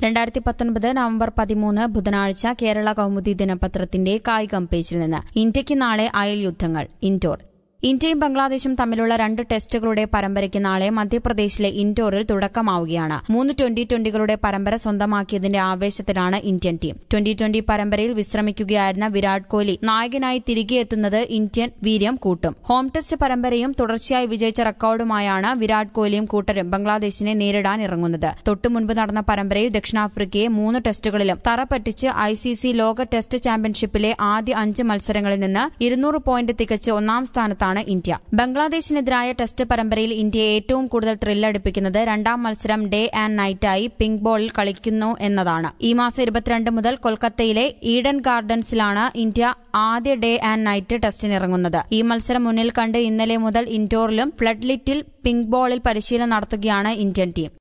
രണ്ടായിരത്തി പത്തൊൻപത് നവംബർ പതിമൂന്ന് ബുധനാഴ്ച കേരള കൗമുദി ദിനപത്രത്തിന്റെ കായികം പേജിൽ നിന്ന് ഇന്ത്യയ്ക്ക് നാളെ അയൽ യുദ്ധങ്ങൾ ഇൻഡോർ ഇന്ത്യയും ബംഗ്ലാദേശും തമ്മിലുള്ള രണ്ട് ടെസ്റ്റുകളുടെ പരമ്പരയ്ക്ക് നാളെ മധ്യപ്രദേശിലെ ഇൻഡോറിൽ തുടക്കമാവുകയാണ് മൂന്ന് ട്വന്റി ട്വന്റികളുടെ പരമ്പര സ്വന്തമാക്കിയതിന്റെ ആവേശത്തിലാണ് ഇന്ത്യൻ ടീം ട്വന്റി ട്വന്റി പരമ്പരയിൽ വിശ്രമിക്കുകയായിരുന്ന വിരാട് കോഹ്ലി നായകനായി തിരികെ എത്തുന്നത് ഇന്ത്യൻ വീര്യം കൂട്ടും ഹോം ടെസ്റ്റ് പരമ്പരയും തുടർച്ചയായി വിജയിച്ച റെക്കോർഡുമായാണ് വിരാട് കോഹ്ലിയും കൂട്ടരും ബംഗ്ലാദേശിനെ നേരിടാൻ ഇറങ്ങുന്നത് തൊട്ടുമുൻപ് നടന്ന പരമ്പരയിൽ ദക്ഷിണാഫ്രിക്കയെ മൂന്ന് ടെസ്റ്റുകളിലും തറപ്പറ്റിച്ച് ഐ സി സി ലോക ടെസ്റ്റ് ചാമ്പ്യൻഷിപ്പിലെ ആദ്യ അഞ്ച് മത്സരങ്ങളിൽ നിന്ന് ഇരുന്നൂറ് പോയിന്റ് തികച്ച് ഒന്നാം സ്ഥാനത്താണ് ഇന്ത്യ ബംഗ്ലാദേശിനെതിരായ ടെസ്റ്റ് പരമ്പരയിൽ ഇന്ത്യയെ ഏറ്റവും കൂടുതൽ ത്രില്ലടിപ്പിക്കുന്നത് രണ്ടാം മത്സരം ഡേ ആൻഡ് നൈറ്റായി പിങ്ക് ബോളിൽ കളിക്കുന്നു എന്നതാണ് ഈ മാസം ഇരുപത്തിരണ്ട് മുതൽ കൊൽക്കത്തയിലെ ഈഡൻ ഗാർഡൻസിലാണ് ഇന്ത്യ ആദ്യ ഡേ ആൻഡ് നൈറ്റ് ടെസ്റ്റിനിറങ്ങുന്നത് ഈ മത്സരം മുന്നിൽ കണ്ട് ഇന്നലെ മുതൽ ഇൻഡോറിലും ഫ്ലഡ് ലിറ്റിൽ പിങ്ക് ബോളിൽ പരിശീലനം നടത്തുകയാണ് ഇന്ത്യൻ ടീം